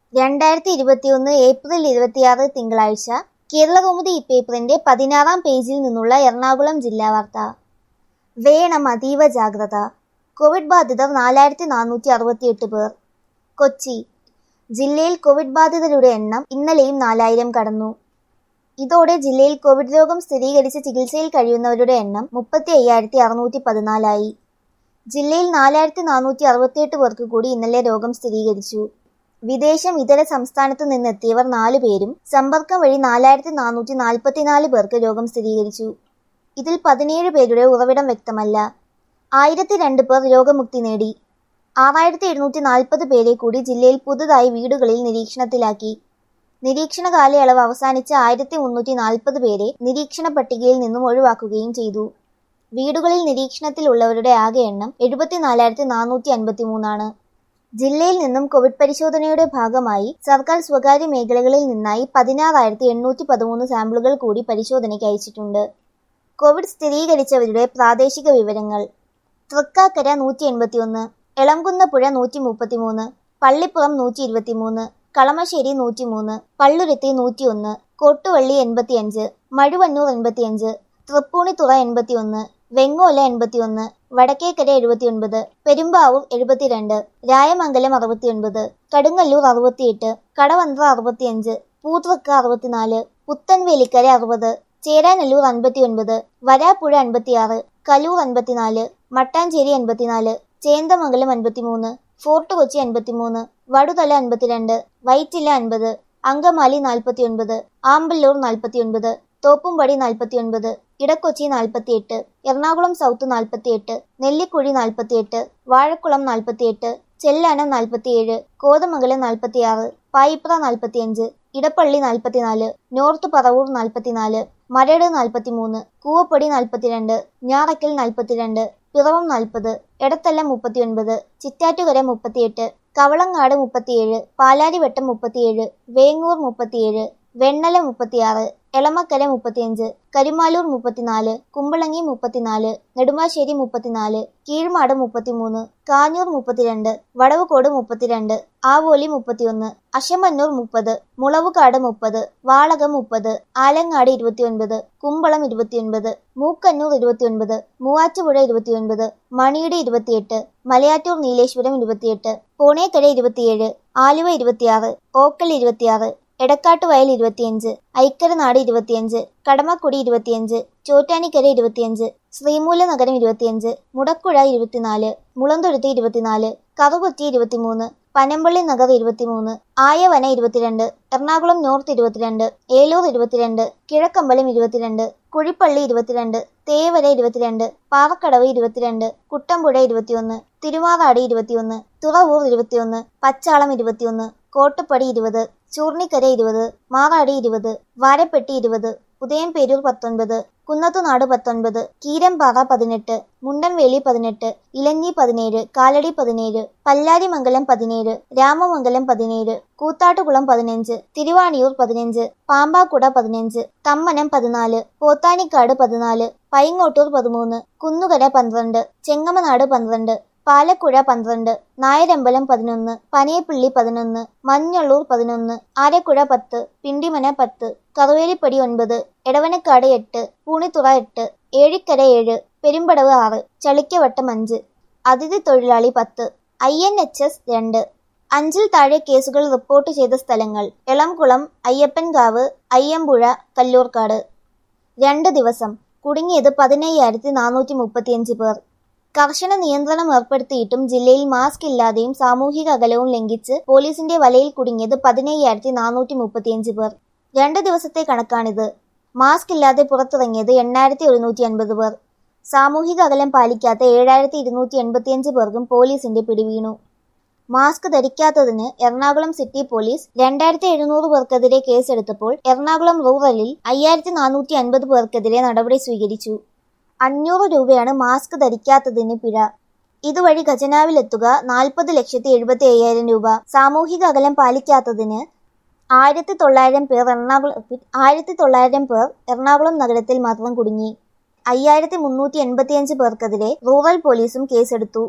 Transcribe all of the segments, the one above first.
രണ്ടായിരത്തി ഇരുപത്തിയൊന്ന് ഏപ്രിൽ ഇരുപത്തിയാറ് തിങ്കളാഴ്ച കേരളകൗമുദി ഇപ്പേപ്പറിന്റെ പതിനാറാം പേജിൽ നിന്നുള്ള എറണാകുളം ജില്ലാ വാർത്ത വേണം അതീവ ജാഗ്രത കോവിഡ് ബാധിതർ നാലായിരത്തി നാനൂറ്റി അറുപത്തിയെട്ട് പേർ കൊച്ചി ജില്ലയിൽ കോവിഡ് ബാധിതരുടെ എണ്ണം ഇന്നലെയും നാലായിരം കടന്നു ഇതോടെ ജില്ലയിൽ കോവിഡ് രോഗം സ്ഥിരീകരിച്ച് ചികിത്സയിൽ കഴിയുന്നവരുടെ എണ്ണം മുപ്പത്തി അയ്യായിരത്തി അറുന്നൂറ്റി പതിനാലായി ജില്ലയിൽ നാലായിരത്തി നാനൂറ്റി അറുപത്തിയെട്ട് പേർക്ക് കൂടി ഇന്നലെ രോഗം സ്ഥിരീകരിച്ചു വിദേശം ഇതര സംസ്ഥാനത്തു നിന്നെത്തിയവർ നാലു പേരും സമ്പർക്കം വഴി നാലായിരത്തി നാനൂറ്റി നാൽപ്പത്തിനാല് പേർക്ക് രോഗം സ്ഥിരീകരിച്ചു ഇതിൽ പതിനേഴ് പേരുടെ ഉറവിടം വ്യക്തമല്ല ആയിരത്തി രണ്ട് പേർ രോഗമുക്തി നേടി ആറായിരത്തി എഴുന്നൂറ്റി നാൽപ്പത് പേരെ കൂടി ജില്ലയിൽ പുതുതായി വീടുകളിൽ നിരീക്ഷണത്തിലാക്കി നിരീക്ഷണ കാലയളവ് അവസാനിച്ച ആയിരത്തി മുന്നൂറ്റി നാൽപ്പത് പേരെ നിരീക്ഷണ പട്ടികയിൽ നിന്നും ഒഴിവാക്കുകയും ചെയ്തു വീടുകളിൽ നിരീക്ഷണത്തിലുള്ളവരുടെ ആകെ എണ്ണം എഴുപത്തിനാലായിരത്തി നാനൂറ്റി അൻപത്തി മൂന്നാണ് ജില്ലയിൽ നിന്നും കോവിഡ് പരിശോധനയുടെ ഭാഗമായി സർക്കാർ സ്വകാര്യ മേഖലകളിൽ നിന്നായി പതിനാറായിരത്തി എണ്ണൂറ്റി പതിമൂന്ന് സാമ്പിളുകൾ കൂടി പരിശോധനയ്ക്ക് അയച്ചിട്ടുണ്ട് കോവിഡ് സ്ഥിരീകരിച്ചവരുടെ പ്രാദേശിക വിവരങ്ങൾ തൃക്കാക്കര നൂറ്റി എൺപത്തിയൊന്ന് എളംകുന്നപ്പുഴ നൂറ്റി മുപ്പത്തിമൂന്ന് പള്ളിപ്പുറം നൂറ്റി ഇരുപത്തിമൂന്ന് കളമശ്ശേരി നൂറ്റിമൂന്ന് പള്ളുരുത്തി നൂറ്റിയൊന്ന് കോട്ടുവള്ളി എൺപത്തിയഞ്ച് മഴുവന്നൂർ എൺപത്തിയഞ്ച് തൃപ്പൂണിത്തുറ എൺപത്തിയൊന്ന് വെങ്ങോല എൺപത്തിയൊന്ന് വടക്കേക്കര എഴുപത്തിയൊൻപത് പെരുമ്പാവൂർ എഴുപത്തിരണ്ട് രായമംഗലം അറുപത്തിയൊൻപത് കടുങ്ങല്ലൂർ അറുപത്തിയെട്ട് കടവന്ത്ര അറുപത്തിയഞ്ച് പൂതൃക്ക അറുപത്തിനാല് പുത്തൻവേലിക്കര അറുപത് ചേരാനല്ലൂർ അൻപത്തിയൊൻപത് വരാപ്പുഴ അൻപത്തിയാറ് കലൂർ അൻപത്തിനാല് മട്ടാഞ്ചേരി അൻപത്തിനാല് ചേന്തമംഗലം അൻപത്തിമൂന്ന് ഫോർട്ട് കൊച്ചി അൻപത്തിമൂന്ന് വടുതല അൻപത്തിരണ്ട് വൈറ്റില അൻപത് അങ്കമാലി നാൽപ്പത്തിയൊൻപത് ആമ്പല്ലൂർ നാൽപ്പത്തിയൊൻപത് തോപ്പുംപടി നാൽപ്പത്തിയൊൻപത് ഇടക്കൊച്ചി നാൽപ്പത്തിയെട്ട് എറണാകുളം സൗത്ത് നാൽപ്പത്തിയെട്ട് നെല്ലിക്കുഴി നാൽപ്പത്തിയെട്ട് വാഴക്കുളം നാൽപ്പത്തിയെട്ട് ചെല്ലാനം നാൽപ്പത്തിയേഴ് കോതമംഗലം നാൽപ്പത്തിയാറ് പായിപ്ര നാൽപ്പത്തിയഞ്ച് ഇടപ്പള്ളി നാൽപ്പത്തിനാല് നോർത്ത് പറവൂർ നാൽപ്പത്തിനാല് മരട് നാൽപ്പത്തിമൂന്ന് കൂവപ്പടി നാൽപ്പത്തിരണ്ട് ഞാറയ്ക്കൽ നാൽപ്പത്തിരണ്ട് പിറവം നാൽപ്പത് എടത്തല്ലം മുപ്പത്തിയൊൻപത് ചിറ്റാറ്റുകര മുപ്പത്തിയെട്ട് കവളങ്ങാട് മുപ്പത്തിയേഴ് പാലാരിവട്ടം മുപ്പത്തിയേഴ് വേങ്ങൂർ മുപ്പത്തിയേഴ് വെണ്ണല മുപ്പത്തിയാറ് എളമക്കര മുപ്പത്തിയഞ്ച് കരുമാലൂർ മുപ്പത്തിനാല് കുമ്പളങ്ങി മുപ്പത്തിനാല് നെടുമ്പാശ്ശേരി മുപ്പത്തിനാല് കീഴ്മാട് മുപ്പത്തിമൂന്ന് കാഞ്ഞൂർ മുപ്പത്തിരണ്ട് വടവുകോട് മുപ്പത്തിരണ്ട് ആവോലി മുപ്പത്തിയൊന്ന് അശമന്നൂർ മുപ്പത് മുളവുകാട് മുപ്പത് വാളകം മുപ്പത് ആലങ്ങാട് ഇരുപത്തിയൊൻപത് കുമ്പളം ഇരുപത്തിയൊൻപത് മൂക്കന്നൂർ ഇരുപത്തിയൊൻപത് മൂവാറ്റുപുഴ ഇരുപത്തിയൊൻപത് മണിയുടെ ഇരുപത്തിയെട്ട് മലയാറ്റൂർ നീലേശ്വരം ഇരുപത്തിയെട്ട് പൂണേക്കര ഇരുപത്തിയേഴ് ആലുവ ഇരുപത്തിയാറ് ഓക്കൽ ഇരുപത്തിയാറ് എടക്കാട്ടുവയൽ ഇരുപത്തിയഞ്ച് ഐക്കരനാട് ഇരുപത്തിയഞ്ച് കടമക്കുടി ഇരുപത്തിയഞ്ച് ചോറ്റാനിക്കര ഇരുപത്തിയഞ്ച് ശ്രീമൂലനഗരം ഇരുപത്തിയഞ്ച് മുടക്കുഴ ഇരുപത്തിനാല് മുളന്തൊഴുത്ത് ഇരുപത്തിനാല് കറുകുറ്റി ഇരുപത്തിമൂന്ന് പനമ്പള്ളി നഗർ ഇരുപത്തിമൂന്ന് ആയവന ഇരുപത്തിരണ്ട് എറണാകുളം നോർത്ത് ഇരുപത്തിരണ്ട് ഏലൂർ ഇരുപത്തിരണ്ട് കിഴക്കമ്പലം ഇരുപത്തിരണ്ട് കുഴിപ്പള്ളി ഇരുപത്തിരണ്ട് തേവര ഇരുപത്തിരണ്ട് പാറക്കടവ് ഇരുപത്തിരണ്ട് കുട്ടമ്പുഴ ഇരുപത്തിയൊന്ന് തിരുമാറാടി ഇരുപത്തിയൊന്ന് തുറവൂർ ഇരുപത്തിയൊന്ന് പച്ചാളം ഇരുപത്തിയൊന്ന് കോട്ടപ്പടി ഇരുപത് ചൂർണിക്കര ഇരുപത് മാറാടി ഇരുപത് വാരപ്പെട്ടി ഇരുപത് ഉദയംപേരൂർ പത്തൊൻപത് കുന്നത്തുനാട് പത്തൊൻപത് കീരമ്പാറ പതിനെട്ട് മുണ്ടൻവേലി പതിനെട്ട് ഇലഞ്ഞി പതിനേഴ് കാലടി പതിനേഴ് പല്ലാരിമംഗലം പതിനേഴ് രാമമംഗലം പതിനേഴ് കൂത്താട്ടുകുളം പതിനഞ്ച് തിരുവാണിയൂർ പതിനഞ്ച് പാമ്പാക്കുട പതിനഞ്ച് തമ്മനം പതിനാല് പോത്താനിക്കാട് പതിനാല് പൈങ്ങോട്ടൂർ പതിമൂന്ന് കുന്നുകര പന്ത്രണ്ട് ചെങ്ങമനാട് പന്ത്രണ്ട് പാലക്കുഴ പന്ത്രണ്ട് നായരമ്പലം പതിനൊന്ന് പനയപ്പള്ളി പതിനൊന്ന് മഞ്ഞള്ളൂർ പതിനൊന്ന് ആരക്കുഴ പത്ത് പിണ്ടിമന പത്ത് കറുവേലിപ്പടി ഒൻപത് എടവനക്കാട് എട്ട് പൂണിത്തുറ എട്ട് ഏഴിക്കര ഏഴ് പെരുമ്പടവ് ആറ് ചളിക്കവട്ടം അഞ്ച് അതിഥി തൊഴിലാളി പത്ത് ഐ എൻ എച്ച് എസ് രണ്ട് അഞ്ചിൽ താഴെ കേസുകൾ റിപ്പോർട്ട് ചെയ്ത സ്ഥലങ്ങൾ എളംകുളം അയ്യപ്പൻകാവ് അയ്യമ്പുഴ കല്ലൂർക്കാട് രണ്ട് ദിവസം കുടുങ്ങിയത് പതിനയ്യായിരത്തി നാനൂറ്റി മുപ്പത്തിയഞ്ച് പേർ കർശന നിയന്ത്രണം ഏർപ്പെടുത്തിയിട്ടും ജില്ലയിൽ മാസ്ക് ഇല്ലാതെയും സാമൂഹിക അകലവും ലംഘിച്ച് പോലീസിന്റെ വലയിൽ കുടുങ്ങിയത് പതിനയ്യായിരത്തി നാനൂറ്റി മുപ്പത്തിയഞ്ച് പേർ രണ്ട് ദിവസത്തെ കണക്കാണിത് മാസ്ക് ഇല്ലാതെ പുറത്തിറങ്ങിയത് എണ്ണായിരത്തി ഒരുന്നൂറ്റി അൻപത് പേർ സാമൂഹിക അകലം പാലിക്കാത്ത ഏഴായിരത്തി ഇരുന്നൂറ്റി എൺപത്തിയഞ്ച് പേർക്കും പോലീസിന്റെ പിടിവീണു മാസ്ക് ധരിക്കാത്തതിന് എറണാകുളം സിറ്റി പോലീസ് രണ്ടായിരത്തി എഴുന്നൂറ് പേർക്കെതിരെ കേസെടുത്തപ്പോൾ എറണാകുളം റൂറലിൽ അയ്യായിരത്തി നാനൂറ്റി അൻപത് പേർക്കെതിരെ നടപടി സ്വീകരിച്ചു അഞ്ഞൂറ് രൂപയാണ് മാസ്ക് ധരിക്കാത്തതിന് പിഴ ഇതുവഴി ഖജനാവിലെത്തുക നാൽപ്പത് ലക്ഷത്തി എഴുപത്തി അയ്യായിരം രൂപ സാമൂഹിക അകലം പാലിക്കാത്തതിന് ആയിരത്തി തൊള്ളായിരം പേർ എറണാകുളം ആയിരത്തി തൊള്ളായിരം പേർ എറണാകുളം നഗരത്തിൽ മാത്രം കുടുങ്ങി അയ്യായിരത്തി മുന്നൂറ്റി എൺപത്തിയഞ്ച് പേർക്കെതിരെ റൂറൽ പോലീസും കേസെടുത്തു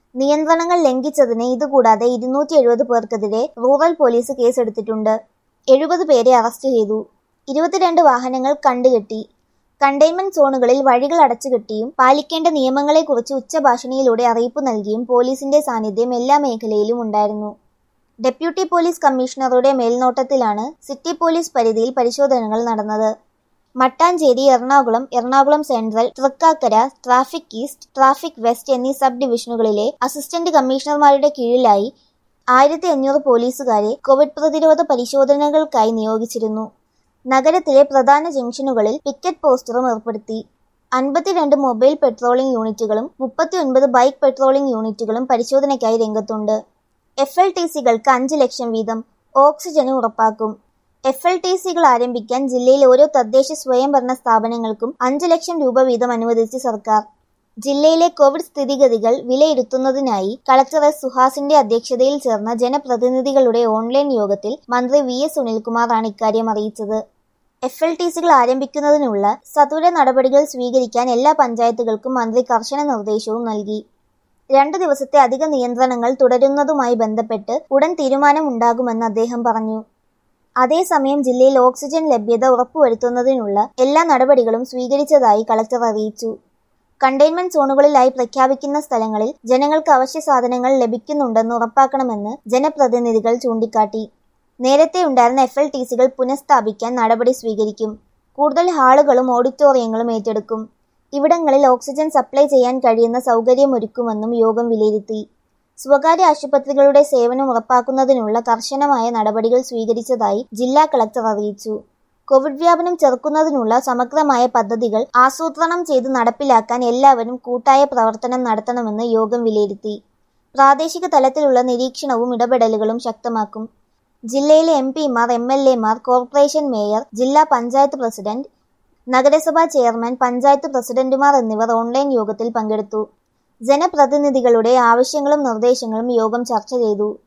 നിയന്ത്രണങ്ങൾ ലംഘിച്ചതിന് ഇതുകൂടാതെ ഇരുന്നൂറ്റി എഴുപത് പേർക്കെതിരെ റൂറൽ പോലീസ് കേസെടുത്തിട്ടുണ്ട് എഴുപത് പേരെ അറസ്റ്റ് ചെയ്തു ഇരുപത്തിരണ്ട് വാഹനങ്ങൾ കണ്ടുകെട്ടി കണ്ടെയ്ൻമെന്റ് സോണുകളിൽ വഴികൾ അടച്ചുകെട്ടിയും പാലിക്കേണ്ട നിയമങ്ങളെക്കുറിച്ച് ഉച്ചഭാഷണിയിലൂടെ അറിയിപ്പ് നൽകിയും പോലീസിന്റെ സാന്നിധ്യം എല്ലാ മേഖലയിലും ഉണ്ടായിരുന്നു ഡെപ്യൂട്ടി പോലീസ് കമ്മീഷണറുടെ മേൽനോട്ടത്തിലാണ് സിറ്റി പോലീസ് പരിധിയിൽ പരിശോധനകൾ നടന്നത് Mattancherry Ernakulam Ernakulam central Thrikkakara traffic east traffic west എന്നീ സബ് ഡിവിഷനുകളിലെ അസിസ്റ്റന്റ് കമ്മീഷണർമാരുടെ കീഴിലായി ആയിരത്തി അഞ്ഞൂറ് പോലീസുകാരെ കോവിഡ് പ്രതിരോധ പരിശോധനകൾക്കായി നിയോഗിച്ചിരുന്നു നഗരത്തിലെ പ്രധാന ജംഗ്ഷനുകളിൽ പിക്കറ്റ് പോസ്റ്ററും ഏർപ്പെടുത്തി അൻപത്തിരണ്ട് മൊബൈൽ പെട്രോളിംഗ് യൂണിറ്റുകളും മുപ്പത്തിയൊൻപത് ബൈക്ക് പെട്രോളിംഗ് യൂണിറ്റുകളും പരിശോധനയ്ക്കായി രംഗത്തുണ്ട് എഫ് എൽ ടി സികൾക്ക് അഞ്ച് ലക്ഷം വീതം ഓക്സിജനും ഉറപ്പാക്കും എഫ് എൽ ടി സികൾ ആരംഭിക്കാൻ ജില്ലയിലെ ഓരോ തദ്ദേശ സ്വയംഭരണ സ്ഥാപനങ്ങൾക്കും അഞ്ച് ലക്ഷം രൂപ വീതം അനുവദിച്ച് സർക്കാർ ജില്ലയിലെ കോവിഡ് സ്ഥിതിഗതികൾ വിലയിരുത്തുന്നതിനായി കളക്ടർ എസ് സുഹാസിന്റെ അധ്യക്ഷതയിൽ ചേർന്ന ജനപ്രതിനിധികളുടെ ഓൺലൈൻ യോഗത്തിൽ മന്ത്രി വി എസ് സുനിൽകുമാറാണ് ഇക്കാര്യം അറിയിച്ചത് എഫ് എൽ ടി സികൾ ആരംഭിക്കുന്നതിനുള്ള സത്വര നടപടികൾ സ്വീകരിക്കാൻ എല്ലാ പഞ്ചായത്തുകൾക്കും മന്ത്രി കർശന നിർദ്ദേശവും നൽകി രണ്ടു ദിവസത്തെ അധിക നിയന്ത്രണങ്ങൾ തുടരുന്നതുമായി ബന്ധപ്പെട്ട് ഉടൻ തീരുമാനമുണ്ടാകുമെന്ന് അദ്ദേഹം പറഞ്ഞു അതേസമയം ജില്ലയിൽ ഓക്സിജൻ ലഭ്യത ഉറപ്പുവരുത്തുന്നതിനുള്ള എല്ലാ നടപടികളും സ്വീകരിച്ചതായി കളക്ടർ അറിയിച്ചു കണ്ടെയ്ൻമെന്റ് സോണുകളിലായി പ്രഖ്യാപിക്കുന്ന സ്ഥലങ്ങളിൽ ജനങ്ങൾക്ക് അവശ്യ സാധനങ്ങൾ ലഭിക്കുന്നുണ്ടെന്ന് ഉറപ്പാക്കണമെന്ന് ജനപ്രതിനിധികൾ ചൂണ്ടിക്കാട്ടി നേരത്തെ ഉണ്ടായിരുന്ന എഫ് എൽ ടി സികൾ പുനഃസ്ഥാപിക്കാൻ നടപടി സ്വീകരിക്കും കൂടുതൽ ഹാളുകളും ഓഡിറ്റോറിയങ്ങളും ഏറ്റെടുക്കും ഇവിടങ്ങളിൽ ഓക്സിജൻ സപ്ലൈ ചെയ്യാൻ കഴിയുന്ന സൗകര്യമൊരുക്കുമെന്നും യോഗം വിലയിരുത്തി സ്വകാര്യ ആശുപത്രികളുടെ സേവനം ഉറപ്പാക്കുന്നതിനുള്ള കർശനമായ നടപടികൾ സ്വീകരിച്ചതായി ജില്ലാ കളക്ടർ അറിയിച്ചു കോവിഡ് വ്യാപനം ചെറുക്കുന്നതിനുള്ള സമഗ്രമായ പദ്ധതികൾ ആസൂത്രണം ചെയ്ത് നടപ്പിലാക്കാൻ എല്ലാവരും കൂട്ടായ പ്രവർത്തനം നടത്തണമെന്ന് യോഗം വിലയിരുത്തി പ്രാദേശിക തലത്തിലുള്ള നിരീക്ഷണവും ഇടപെടലുകളും ശക്തമാക്കും ജില്ലയിലെ എം പിമാർ എം എൽ എമാർ കോർപ്പറേഷൻ മേയർ ജില്ലാ പഞ്ചായത്ത് പ്രസിഡന്റ് നഗരസഭാ ചെയർമാൻ പഞ്ചായത്ത് പ്രസിഡന്റുമാർ എന്നിവർ ഓൺലൈൻ യോഗത്തിൽ പങ്കെടുത്തു ജനപ്രതിനിധികളുടെ ആവശ്യങ്ങളും നിർദ്ദേശങ്ങളും യോഗം ചർച്ച ചെയ്തു